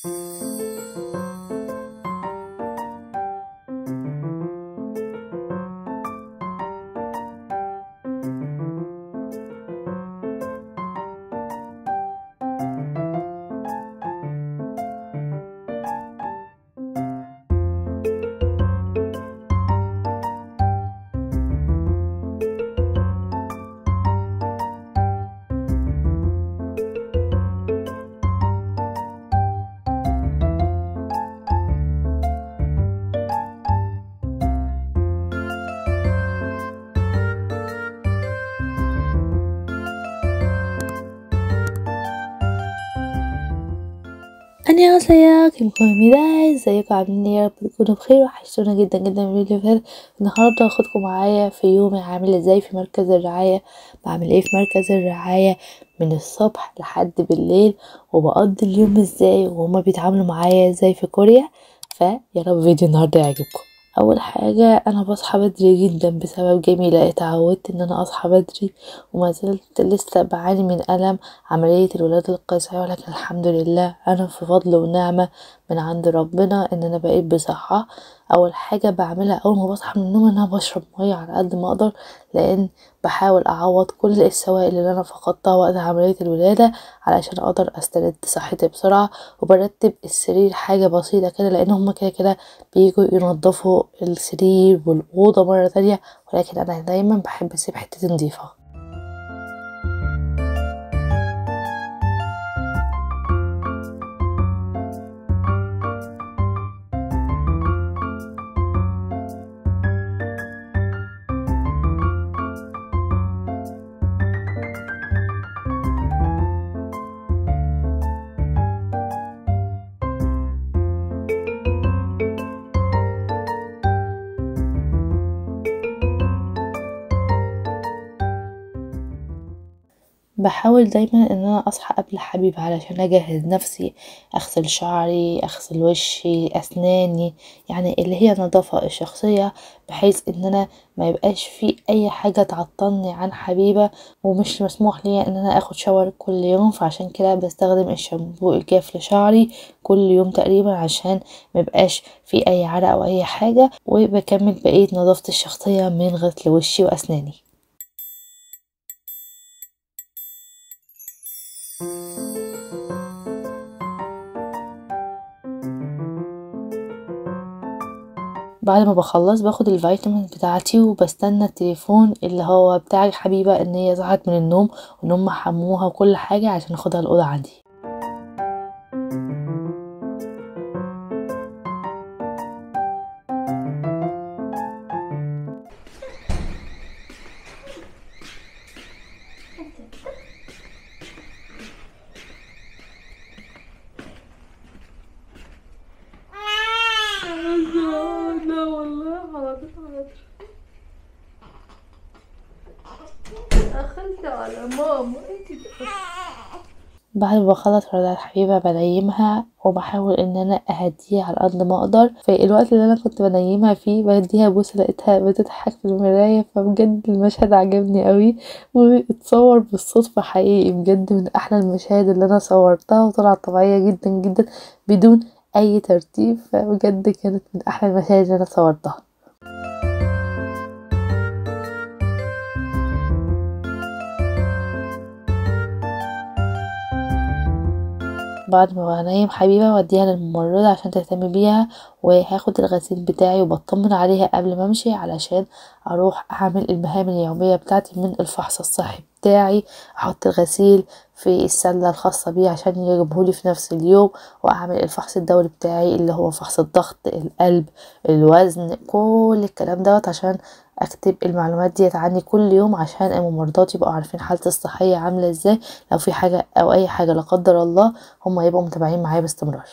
안녕하세요 김코입니다 ازيكم عاملين ايه يا رب تكونوا بخير وحشتونا جدا جدا من الفيديو اللي فات النهارده هاخدكم معايا في يومي عامل ازاي في مركز الرعايه بعمل ايه في مركز الرعايه من الصبح لحد بالليل وبقضي اليوم ازاي وهما بيتعاملوا معايا ازاي في كوريا فيا رب فيديو النهارده يعجبكم اول حاجه انا بصحى بدري جدا بسبب جميله اتعودت ان انا اصحى بدري وما زلت لسه بعاني من الم عمليه الولاده القيصريه ولكن الحمد لله انا في فضل ونعمه من عند ربنا ان انا بقيت بصحه اول حاجه بعملها اول ما بصحى من النوم ان انا بشرب ميه على قد ما اقدر لان بحاول اعوض كل السوائل اللي انا فقدتها وقت عمليه الولاده علشان اقدر استرد صحتي بسرعه وبرتب السرير حاجه بسيطه كده لان هما كده كده بيجوا ينضفوا السرير والاوضه مره تانية ولكن انا دايما بحب اسيب حتتي نضيفه بحاول دايما ان انا اصحى قبل حبيبي علشان اجهز نفسي اغسل شعري اغسل وشي اسناني يعني اللي هي النظافة الشخصية بحيث ان انا ما يبقاش في اي حاجة تعطلني عن حبيبة ومش مسموح لي ان انا اخد شاور كل يوم فعشان كده بستخدم الشامبو الجاف لشعري كل يوم تقريبا عشان ما يبقاش في اي عرق او اي حاجة وبكمل بقية نظافتي الشخصية من غسل وشي واسناني بعد ما بخلص باخد الفيتامين بتاعتي وبستنى التليفون اللي هو بتاع الحبيبة ان هي صحت من النوم وان هم حموها وكل حاجة عشان اخدها الأوضة عندي لا والله حاضر حاضر اخلت على ماما انت بعد ما بخلص رضا الحبيبة بنيمها وبحاول ان انا اهديها على قد ما اقدر في الوقت اللي انا كنت بنيمها فيه بديها بوسة لقيتها بتضحك في المراية فبجد المشهد عجبني قوي واتصور بالصدفة حقيقي بجد من احلى المشاهد اللي انا صورتها وطلعت طبيعية جدا جدا بدون اي ترتيب فبجد كانت من احلى المشاهد اللي انا صورتها بعد ما بنيم حبيبه واديها للممرضه عشان تهتم بيها وهاخد الغسيل بتاعي وبطمن عليها قبل ما امشي علشان اروح اعمل المهام اليوميه بتاعتي من الفحص الصحي بتاعي احط الغسيل في السله الخاصه بيه عشان يجيبهولي في نفس اليوم واعمل الفحص الدوري بتاعي اللي هو فحص الضغط القلب الوزن كل الكلام دوت عشان اكتب المعلومات ديت عني كل يوم عشان الممرضات يبقوا عارفين حالتي الصحيه عامله ازاي لو في حاجه او اي حاجه لا قدر الله هم يبقوا متابعين معايا باستمرار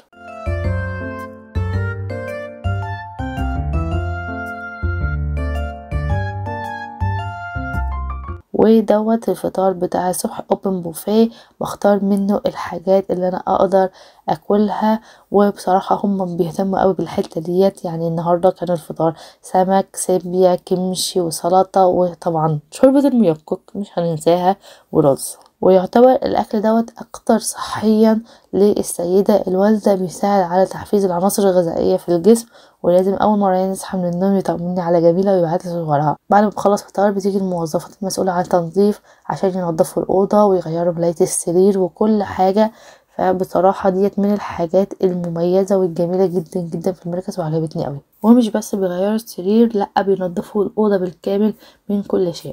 ودوت الفطار بتاع الصبح اوبن بوفيه بختار منه الحاجات اللي انا اقدر اكلها وبصراحة هم بيهتموا قوي بالحتة ديت يعني النهاردة كان الفطار سمك سيبيا كمشي وسلطة وطبعا شوربة الميكوك مش هننساها ورز ويعتبر الأكل دوت أكتر صحيا للسيدة الوالدة بيساعد على تحفيز العناصر الغذائية في الجسم ولازم أول مرة يصحى من النوم يطمني على جميلة ويبعتلي صورها بعد ما بخلص فطار بتيجي الموظفات المسؤولة عن التنظيف عشان ينضفوا الأوضة ويغيروا ملاية السرير وكل حاجة فبصراحة ديت من الحاجات المميزة والجميلة جدا جدا في المركز وعجبتني قوي ومش بس بيغيروا السرير لأ بينضفوا الأوضة بالكامل من كل شيء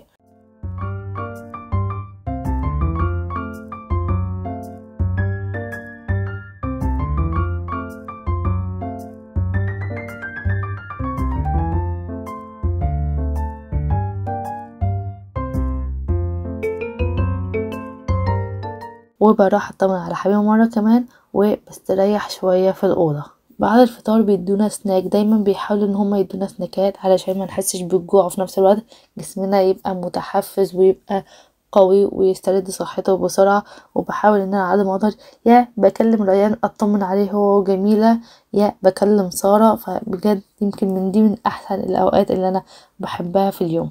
وبروح اطمن على حبيبي مرة كمان وبستريح شوية في الأوضة بعد الفطار بيدونا سناك دايما بيحاولوا ان هما يدونا سناكات علشان ما نحسش بالجوع وفي نفس الوقت جسمنا يبقى متحفز ويبقى قوي ويسترد صحته بسرعة وبحاول ان انا على ما اقدر يا بكلم ريان اطمن عليه هو وجميلة يا بكلم سارة فبجد يمكن من دي من احسن الاوقات اللي انا بحبها في اليوم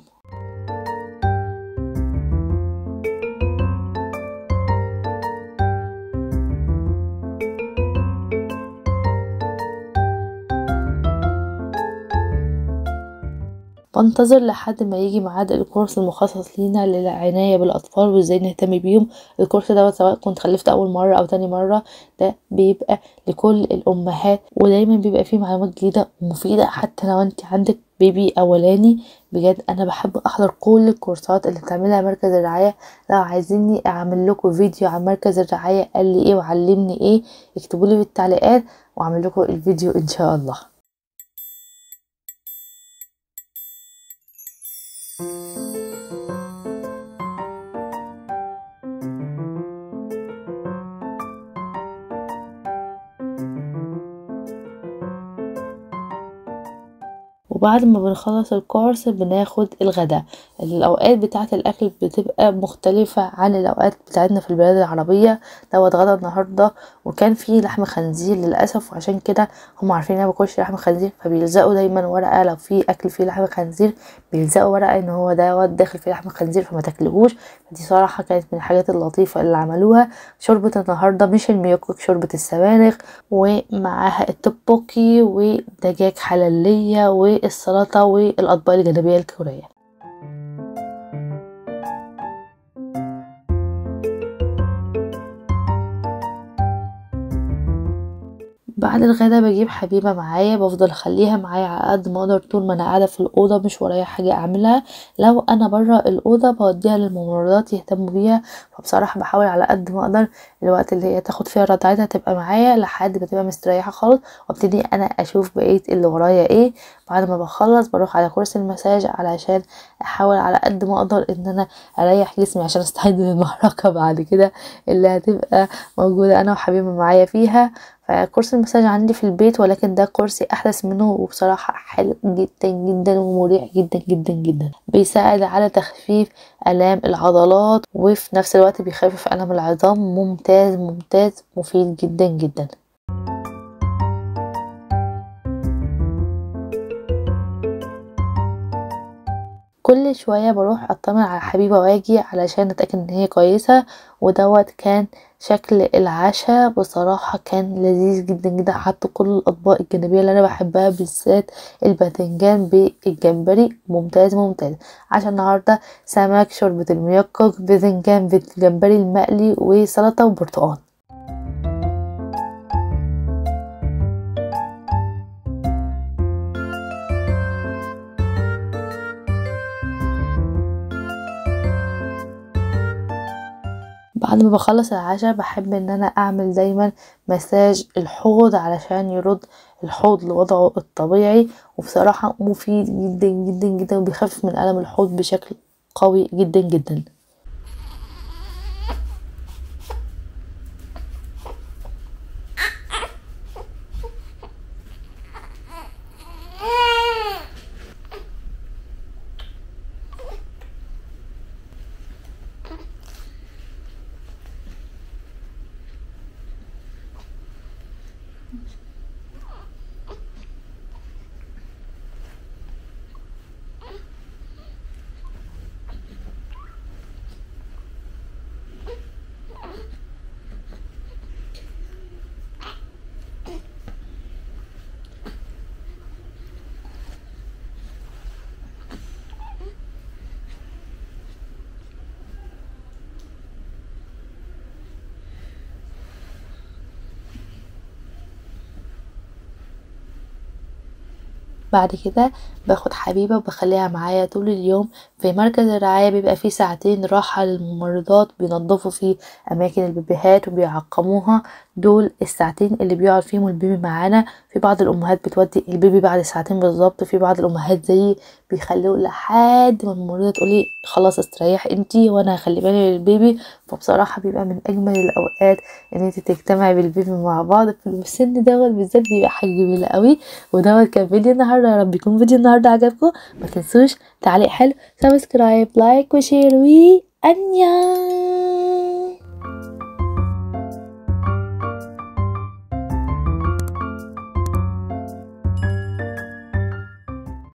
بنتظر لحد ما يجي ميعاد الكورس المخصص لينا للعناية بالأطفال وازاي نهتم بيهم الكورس دوت سواء كنت خلفت أول مرة أو تاني مرة ده بيبقى لكل الأمهات ودايما بيبقى فيه معلومات جديدة ومفيدة حتى لو انت عندك بيبي أولاني بجد أنا بحب أحضر كل الكورسات اللي بتعملها مركز الرعاية لو عايزيني أعمل لكم فيديو عن مركز الرعاية قال لي ايه وعلمني ايه اكتبولي في التعليقات وأعمل لكم الفيديو إن شاء الله وبعد ما بنخلص الكورس بناخد الغداء الاوقات بتاعه الاكل بتبقى مختلفه عن الاوقات بتاعتنا في البلاد العربيه دوت غدا النهارده وكان فيه لحم خنزير للاسف وعشان كده هم عارفين انا باكلش لحم خنزير فبيلزقوا دايما ورقه لو في اكل فيه لحم خنزير بيلزقوا ورقه ان هو دوت داخل فيه لحم خنزير فما تاكلهوش دي صراحه كانت من الحاجات اللطيفه اللي عملوها شوربه النهارده مش الميوكوك شوربه السبانخ ومعاها التبوكي ودجاج حلاليه والسلطه والاطباق الجانبيه الكوريه بعد الغدا بجيب حبيبة معايا بفضل اخليها معايا على قد ما اقدر طول ما انا قاعدة في الأوضة مش ورايا حاجة اعملها لو انا برا الأوضة بوديها للممرضات يهتموا بيها فبصراحة بحاول على قد ما اقدر الوقت اللي هي تاخد فيها رضعتها تبقى معايا لحد ما تبقى مستريحة خالص وابتدي انا اشوف بقية اللي ورايا ايه بعد ما بخلص بروح على كرسي المساج علشان احاول على قد ما اقدر ان انا اريح جسمي عشان استعد للمعركة بعد كده اللي هتبقى موجودة انا وحبيبي معايا فيها فكرسي المساج عندي في البيت ولكن ده كرسي احدث منه وبصراحة حلو جدا جدا ومريح جدا جدا جدا بيساعد على تخفيف الام العضلات وفي نفس الوقت بيخفف الم العظام ممتاز ممتاز مفيد جدا جدا كل شوية بروح اطمن على حبيبة واجي علشان اتأكد ان هي كويسة ودوت كان شكل العشاء بصراحة كان لذيذ جدا جدا حتى كل الأطباق الجانبية اللي أنا بحبها بالذات الباذنجان بالجمبري ممتاز ممتاز عشان النهاردة سمك شوربة الميكك باذنجان بالجمبري المقلي وسلطة وبرتقال بعد ما بخلص العشاء بحب ان انا اعمل دايما مساج الحوض علشان يرد الحوض لوضعه الطبيعي وبصراحة مفيد جدا جدا جدا وبيخفف من ألم الحوض بشكل قوي جدا جدا بعد كده باخد حبيبة وبخليها معايا طول اليوم في مركز الرعاية بيبقى فيه ساعتين راحة للممرضات بينضفوا فيه أماكن البيبيهات وبيعقموها دول الساعتين اللي بيقعد فيهم البيبي معانا في بعض الأمهات بتودي البيبي بعد ساعتين بالظبط في بعض الأمهات زيي بيخلوه لحد ما الممرضة تقولي خلاص استريحي انتي وانا هخلي بالي للبيبي فبصراحة بيبقى من أجمل الأوقات ان انتي تجتمعي بالبيبي مع بعض في السن دوت بالذات بيبقى حاجة جميلة قوي ودوت كان فيديو النهاردة يا رب يكون فيديو النهاردة عجبكم ما تنسوش تعليق حلو سبسكرايب لايك وشير وي أنيان